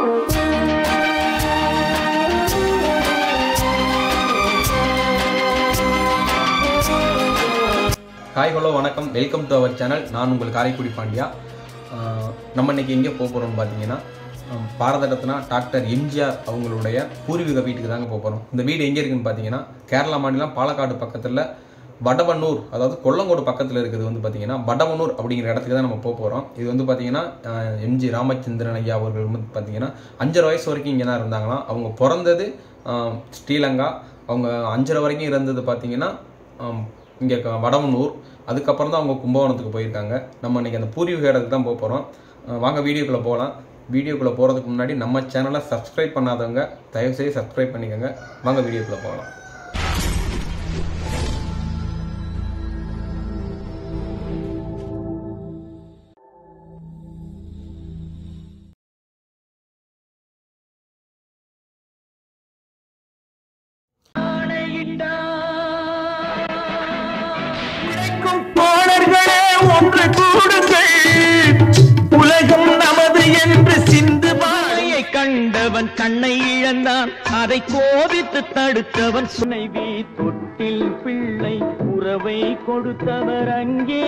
hi hello வணக்கம் welcome to our channel நான் உங்கள் காரைக்குடி பாண்டியா ஆஹ் நம்ம இன்னைக்கு எங்கே போக போகிறோம்னு பார்த்தீங்கன்னா ஹம், பாரத ரத்னா டாக்டர் எம்ஜிஆர் அவங்களுடைய பூர்வீக வீட்டுக்கு தாங்க போக போகிறோம் இந்த வீடு எங்கே இருக்குன்னு பார்த்தீங்கன்னா கேரளா மாநிலம் பாலக்காடு பக்கத்தில் வடவன்னூர் அதாவது கொல்லங்கோடு பக்கத்தில் இருக்குது வந்து பார்த்தீங்கன்னா வடவன்னூர் அப்படிங்கிற இடத்துக்கு தான் நம்ம போக போகிறோம் இது வந்து பார்த்தீங்கன்னா ஆஹ், எம்ஜி ராமச்சந்திரன் ஐயா அவர்கள் வந்து பார்த்தீங்கன்னா அஞ்சரை வயசு வரைக்கும் இங்கே தான் இருந்தாங்களாம் அவங்க பிறந்தது ஆஹ், ஸ்ரீலங்கா அவங்க அஞ்சரை வரைக்கும் இருந்தது பார்த்தீங்கன்னா இங்கே வடவனூர் அதுக்கப்புறம் தான் அவங்க கும்பகோணத்துக்கு போயிருக்காங்க நம்ம இன்னைக்கு அந்த பூர்வீக இடத்துக்கு தான் போக போகிறோம் வாங்க வீடியோக்குள்ளே போகலாம் வீடியோக்குள்ளே போகிறதுக்கு முன்னாடி நம்ம சேனலை சப்ஸ்கிரைப் பண்ணாதவங்க தயவுசெய்து சப்ஸ்கிரைப் பண்ணிக்கோங்க வாங்க வீடியோக்குள்ளே போகலாம் உழைக்கும் தோழர்களே ஒன்று கூடுங்கள் உலகம் நமது என்று சிந்து மாலையை கண்டவன் கண்ணை இழந்தான் அதை கோபித்து தடுத்தவன் சுனைவி தொட்டில் பிள்ளை உறவை கொடுத்தவர் அங்கே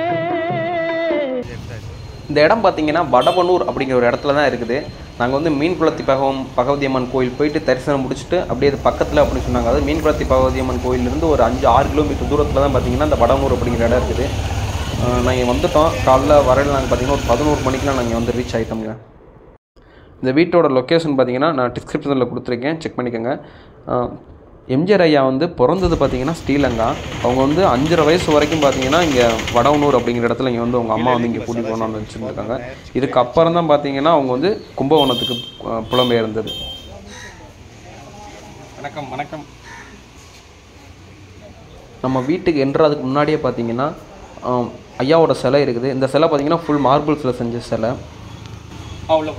இந்த இடம் பார்த்தீங்கன்னா வடவனூர் அப்படிங்கிற ஒரு இடத்துல தான் இருக்குது நாங்கள் வந்து மீன்குளத்தி பகவம் பகவதி அம்மன் கோயில் போயிட்டு தரிசனம் முடிச்சுட்டு அப்படியே அது பக்கத்தில் அப்படின்னு சொன்னாங்க அதாவது மீன்குளத்தி பகவதி அம்மன் கோயிலிருந்து ஒரு அஞ்சு ஆறு கிலோமீட்டர் தூரத்தில் தான் பார்த்தீங்கன்னா இந்த வடவனூர் அப்படிங்கிற இடம் இருக்குது நாங்கள் வந்துட்டோம் காலைல வரையில் நாங்கள் பார்த்தீங்கன்னா ஒரு பதினோரு மணிக்கெலாம் நாங்கள் வந்து ரீச் ஆகிட்டோங்க இந்த வீட்டோட லொக்கேஷன் பார்த்தீங்கன்னா நான் டிஸ்கிரிப்ஷனில் கொடுத்துருக்கேன் செக் பண்ணிக்கோங்க அஹ் எம்ஜிஆர் ஐயா வந்து பிறந்தது பார்த்தீங்கன்னா ஸ்ரீலங்கா அவங்க வந்து அஞ்சரை வயசு வரைக்கும் பார்த்தீங்கன்னா இங்கே வடவனூர் அப்படிங்கிற இடத்துல இங்கே வந்து அவங்க அம்மா வந்து இங்கே கூட்டிகிட்டு போகணும்னு வச்சுருக்காங்க இதுக்கு அப்புறம் தான் பார்த்தீங்கன்னா அவங்க வந்து கும்பகோணத்துக்கு அஹ், புலம்பெயர்ந்தது வணக்கம் வணக்கம் நம்ம வீட்டுக்கு என்றதுக்கு முன்னாடியே பார்த்தீங்கன்னா ஆம், ஐயாவோட சிலை இருக்குது இந்த சிலை பார்த்தீங்கன்னா ஃபுல் மார்பிள்ஸில் செஞ்ச சிலை அவ்வளோ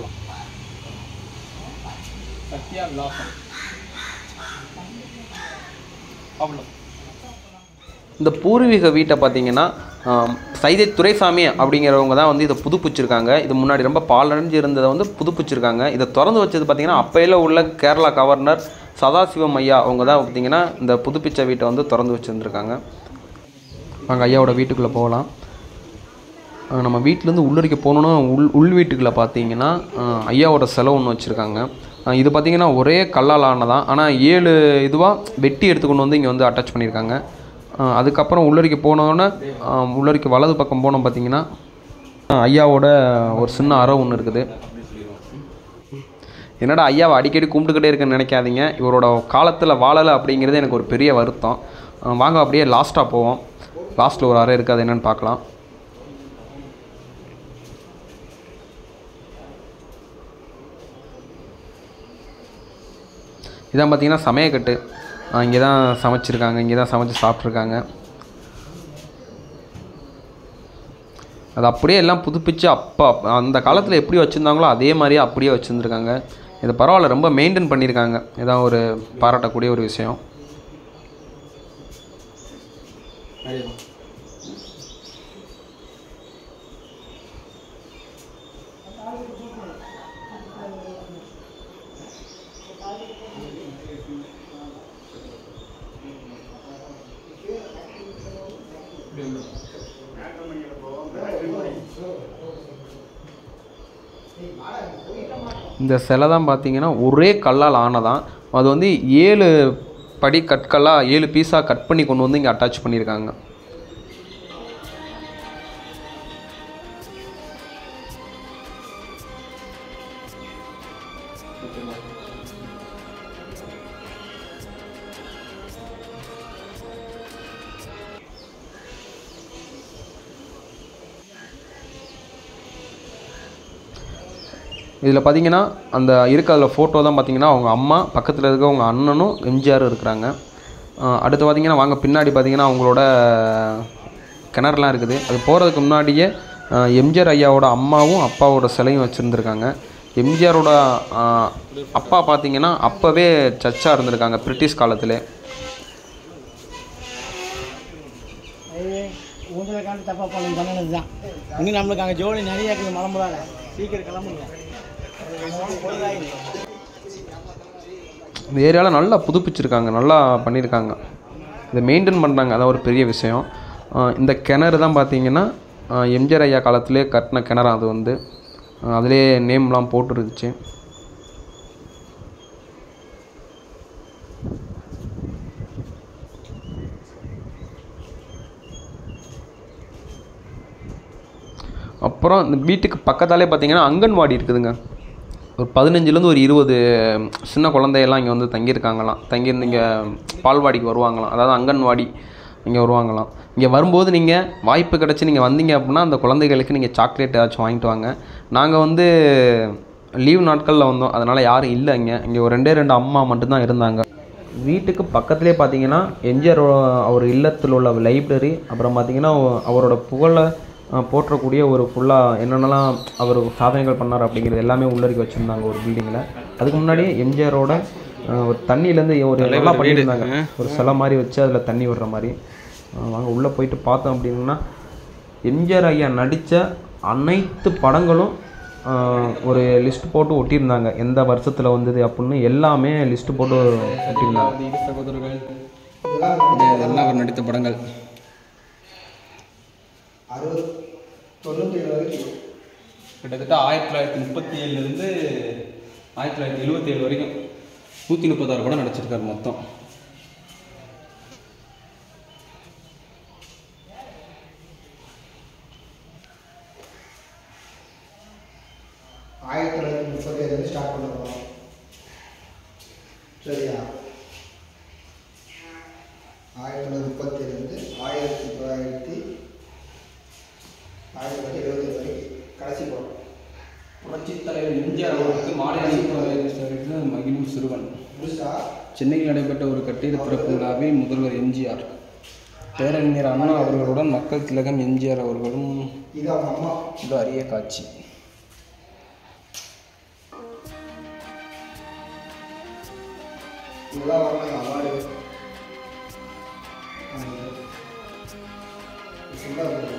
சத்யா விலாசம் அவ்வளோ இந்த பூர்வீக வீட்டை பார்த்தீங்கன்னா ஆம், சைதை துரைசாமி அப்படிங்கிறவங்க தான் வந்து இதை புதுப்பிச்சிருக்காங்க இது முன்னாடி ரொம்ப பாலடைஞ்சு இருந்ததை வந்து புதுப்பிச்சிருக்காங்க இதை திறந்து வச்சது பார்த்தீங்கன்னா அப்பையில் உள்ள கேரளா கவர்னர் சதாசிவம் ஐயா அவங்க தான் பார்த்தீங்கன்னா இந்த புதுப்பிச்ச வீட்டை வந்து திறந்து வச்சுருந்துருக்காங்க வாங்க ஐயாவோட வீட்டுக்குள்ளே போகலாம் அஹ் நம்ம வீட்டிலேருந்து உள்ளரிக்க போனோன்னா உள் உள் வீட்டுக்குள்ளே பார்த்தீங்கன்னா அஹ் ஐயாவோட செலவு ஒன்று வச்சுருக்காங்க அஹ் இது பார்த்தீங்கன்னா ஒரே கல்லால் ஆனதான் ஆனால் ஏழு இதுவாக வெட்டி எடுத்து கொண்டு வந்து இங்கே வந்து அட்டாச் பண்ணியிருக்காங்க அஹ் அதுக்கப்புறம் உள்ளரிக்க போனோன்னே அஹ் உள்ளரிக்க வலது பக்கம் போனோம் பார்த்தீங்கன்னா அஹ் ஐயாவோட ஒரு சின்ன அறை ஒன்று இருக்குது என்னடா ஐயாவை அடிக்கடி கும்பிட்டுக்கிட்டே இருக்கேன்னு நினைக்காதீங்க இவரோட காலத்தில் வாழலை அப்படிங்கிறது எனக்கு ஒரு பெரிய வருத்தம் அஹ் வாங்க அப்படியே லாஸ்ட்டாக போவோம் லாஸ்ட்டில் ஒரு அறை இருக்குது அது என்னென்னு பார்க்கலாம் இதான் பார்த்தீங்கன்னா சமயக்கட்டு இங்கே தான் சமைச்சிருக்காங்க இங்கே தான் சமைச்சு சாப்பிட்ருக்காங்க அது அப்படியே எல்லாம் புதுப்பிச்சு அப்போ அந்த காலத்தில் எப்படி வச்சுருந்தாங்களோ அதே மாதிரியே அப்படியே வச்சுருந்துருக்காங்க இது பரவாயில்ல ரொம்ப மெயின்டைன் பண்ணியிருக்காங்க இதான் ஒரு பாராட்டக்கூடிய ஒரு விஷயம் இந்த சிலை தான் பார்த்தீங்கன்னா ஒரே கல்லால் ஆனதான் அது வந்து ஏழு படி கற்கல்லாக ஏழு பீஸாக கட் பண்ணி கொண்டு வந்து இங்கே அட்டாச் பண்ணியிருக்காங்க இதில் பார்த்தீங்கன்னா அந்த இருக்கிறதுல ஃபோட்டோ தான் பார்த்தீங்கன்னா அவங்க அம்மா பக்கத்தில் இருக்க அவங்க அண்ணனும் எம்ஜிஆரும் இருக்கிறாங்க அஹ் அடுத்து பார்த்தீங்கன்னா வாங்க பின்னாடி பார்த்தீங்கன்னா அவங்களோட கிணறுலாம் இருக்குது அது போகிறதுக்கு முன்னாடியே அஹ் எம்ஜிஆர் ஐயாவோட அம்மாவும் அப்பாவோட சிலையும் வச்சுருந்துருக்காங்க எம்ஜிஆரோட அஹ், அப்பா பார்த்தீங்கன்னா அப்போவே சர்ச்சாக இருந்திருக்காங்க பிரிட்டிஷ் காலத்திலே உங்களை காண்டு தப்பாக பண்ண பண்ணனது தான் இன்னும் நம்மளுக்கு அங்கே ஜோடி நிறைய இருக்குது மலம்புறாங்க சீக்கிரம் கிளம்புங்க இந்த ஏரியாவில் நல்லா புதுப்பிச்சிருக்காங்க நல்லா பண்ணியிருக்காங்க இதை மெயின்டைன் பண்ணுறாங்க அதான் ஒரு பெரிய விஷயம் ஆஹ் இந்த கிணறு தான் பார்த்தீங்கன்னா ஆஹ் எம்ஜிஆர் ஐயா காலத்திலே கட்டின கிணறு அது வந்து ஆஹ் அதிலே நேம்லாம் போட்டுருந்துச்சு அப்புறம் இந்த வீட்டுக்கு பக்கத்தாலே பார்த்தீங்கன்னா அங்கன்வாடி இருக்குதுங்க ஒரு பதினஞ்சுலேருந்து ஒரு இருபது சின்ன குழந்தையெல்லாம் இங்கே வந்து தங்கியிருக்காங்களாம் தங்கியிருந்து இங்கே பால்வாடிக்கு வருவாங்களாம் அதாவது அங்கன்வாடி இங்கே வருவாங்களாம் இங்கே வரும்போது நீங்கள் வாய்ப்பு கிடச்சி நீங்கள் வந்தீங்க அப்படின்னா அந்த குழந்தைகளுக்கு நீங்கள் சாக்லேட் ஏதாச்சும் வாங்கிட்டு வாங்க நாங்கள் வந்து லீவ் நாட்களில் வந்தோம் அதனால் யாரும் இல்லை இங்கே இங்கே ஒரு ரெண்டே ரெண்டு அம்மா மட்டும்தான் இருந்தாங்க வீட்டுக்கு பக்கத்துலேயே பார்த்தீங்கன்னா எம்ஜிஆர் அவர் இல்லத்தில் உள்ள லைப்ரரி அப்புறம் பார்த்தீங்கன்னா அவரோட புகழை அஹ், போற்றக்கூடிய ஒரு ஃபுல்லாக என்னென்னலாம் அவர் சாதனைகள் பண்ணார் அப்படிங்கிறது எல்லாமே உள்ளடக்கி வச்சுருந்தாங்க ஒரு பில்டிங்கில் அதுக்கு முன்னாடி எம்ஜிஆரோட அஹ், ஒரு தண்ணியிலேருந்து ஒரு நல்லா பண்ணியிருந்தாங்க ஒரு சிலை மாதிரி வச்சு அதில் தண்ணி விடுற மாதிரி அஹ், வாங்க உள்ளே போயிட்டு பார்த்தோம் அப்படின்னா எம்ஜிஆர் ஐயா நடித்த அனைத்து படங்களும் ஆஹ், ஒரு லிஸ்ட் போட்டு ஒட்டியிருந்தாங்க எந்த வருஷத்தில் வந்தது அப்படின்னு எல்லாமே லிஸ்ட் போட்டு ஒட்டியிருந்தாங்க சகோதரர்கள் இதெல்லாம் அவர் நடித்த படங்கள் அறுபது தொண்ணூற்றி ஏழு வரைக்கும் கிட்டத்தட்ட ஆயிரத்தி தொள்ளாயிரத்தி முப்பத்தி ஏழுலேருந்து ஆயிரத்தி தொள்ளாயிரத்தி எழுபத்தி ஏழு வரைக்கும் நூற்றி முப்பத்தாறு படம் நடிச்சிருக்காரு மொத்தம் ஆயிரத்தி தொள்ளாயிரத்தி முப்பத்தி ஏழுலேருந்து ஸ்டார்ட் பண்ண போகிறோம் சரியா ஆயிரத்தி தொள்ளாயிரத்தி முப்பத்தேழுலேருந்து ஆயிரத்தி தொள்ளாயிரத்தி ஆயிரத்தி தொள்ளாயிரத்தி எழுபத்தி வரைக்கும் கடைசி படம் புரட்சித் தலைவர் எம்ஜிஆர் அவர்களுக்கு மாலை அணிவித்த மகிழும் சிறுவன் முழுசா சென்னையில் நடைபெற்ற ஒரு கட்டிட திறப்பு விழாவில் முதல்வர் எம்ஜிஆர் பேரறிஞர் அண்ணா அவர்களுடன் மக்கள் திலகம் எம்ஜிஆர் அவர்களும் இது அவங்க அம்மா இது அரிய காட்சி இதெல்லாம் வாங்கின அவார்டு சொல்லுங்கள்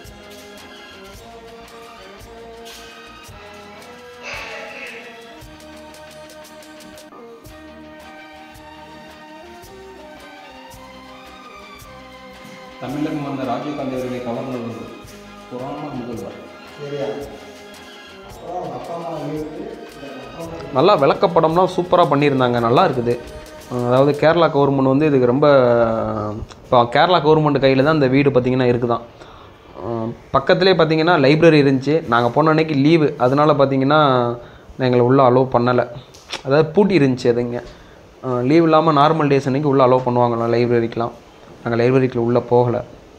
தமிழகம் வந்த ராஜீவ்காந்தி அவர்களை கவர்னர் புராண முதல்வர் சரியா அப்புறம் அவங்க அப்பா அம்மா இருக்கு இந்த அப்பா அம்மா நல்லா விளக்கப்படம்லாம் சூப்பராக பண்ணியிருந்தாங்க நல்லா இருக்குது அஹ் அதாவது கேரளா கவர்மெண்ட் வந்து இதுக்கு ரொம்ப இப்போ கேரளா கவர்மெண்ட் கையில் தான் இந்த வீடு பார்த்திங்கன்னா இருக்குதான் அஹ் பக்கத்துலேயே பார்த்தீங்கன்னா லைப்ரரி இருந்துச்சு நாங்கள் போன அன்னைக்கு லீவு அதனால் பார்த்தீங்கன்னா எங்களை உள்ளே அலோவ் பண்ணலை அதாவது பூட்டி இருந்துச்சு அதுங்க லீவ் இல்லாமல் நார்மல் டேஸ் அன்னைக்கு உள்ளே அலோவ் பண்ணுவாங்களாம் லைப்ரரிக்கெலாம் நாங்கள் லைப்ரரிக்குள்ள உள்ளே போகலை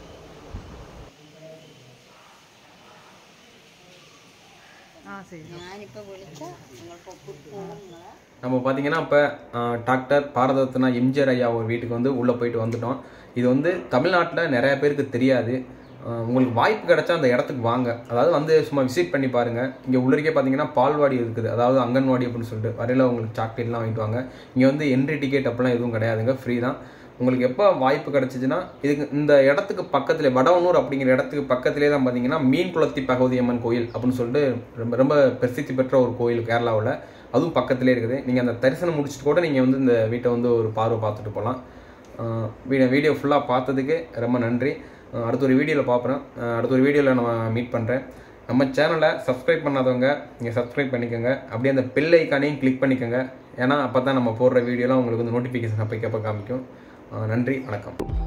ഞാനിപ്പോ വിളിച്ച നിങ്ങൾക്ക് ഒപ്പിട്ട് நம்ம பார்த்தீங்கன்னா இப்போ டாக்டர் பாரதரத்னா எம்ஜிஆர் ஐயா ஒரு வீட்டுக்கு வந்து உள்ளே போயிட்டு வந்துட்டோம் இது வந்து தமிழ்நாட்டில் நிறைய பேருக்கு தெரியாது அஹ் உங்களுக்கு வாய்ப்பு கிடைச்சா அந்த இடத்துக்கு வாங்க அதாவது வந்து சும்மா விசிட் பண்ணி பாருங்கள் இங்கே உள்ளருக்கே பார்த்தீங்கன்னா பால்வாடி இருக்குது அதாவது அங்கன்வாடி அப்படின்னு சொல்லிட்டு வரையில் உங்களுக்கு சாக்லேட்லாம் வாங்கிட்டு வாங்க இங்கே வந்து என்ட்ரி டிக்கெட் அப்படிலாம் எதுவும் கிடையாதுங்க ஃப்ரீ தான் உங்களுக்கு எப்போ வாய்ப்பு கிடச்சிச்சின்னா இதுக்கு இந்த இடத்துக்கு பக்கத்தில் வடவனூர் அப்படிங்கிற இடத்துக்கு பக்கத்திலே தான் பார்த்தீங்கன்னா மீன் குளத்தி பகவதி அம்மன் கோயில் அப்படின்னு சொல்லிட்டு ரொம்ப ரொம்ப பிரசித்தி பெற்ற ஒரு கோயில் கேரளாவில் அதுவும் பக்கத்திலே இருக்குது நீங்கள் அந்த தரிசனம் முடிச்சுட்டு கூட நீங்கள் வந்து இந்த வீட்டை வந்து ஒரு பார்வை பார்த்துட்டு போகலாம் வீடியோ வீடியோ ஃபுல்லாக பார்த்ததுக்கு ரொம்ப நன்றி அஹ் அடுத்த ஒரு வீடியோவில் பார்க்குறேன் அடுத்த ஒரு வீடியோவில் நம்ம மீட் பண்ணுறேன் நம்ம சேனலை சப்ஸ்கிரைப் பண்ணாதவங்க நீங்கள் சப்ஸ்கிரைப் பண்ணிக்கோங்க அப்படியே அந்த பெல் ஐக்கானையும் கிளிக் பண்ணிக்கோங்க ஏன்னா அப்போ தான் நம்ம போடுற வீடியோலாம் உங்களுக்கு வந்து நோட்டிஃபிகேஷன் அப்போ கேட்ப காமிக்கும் அஹ் நன்றி வணக்கம்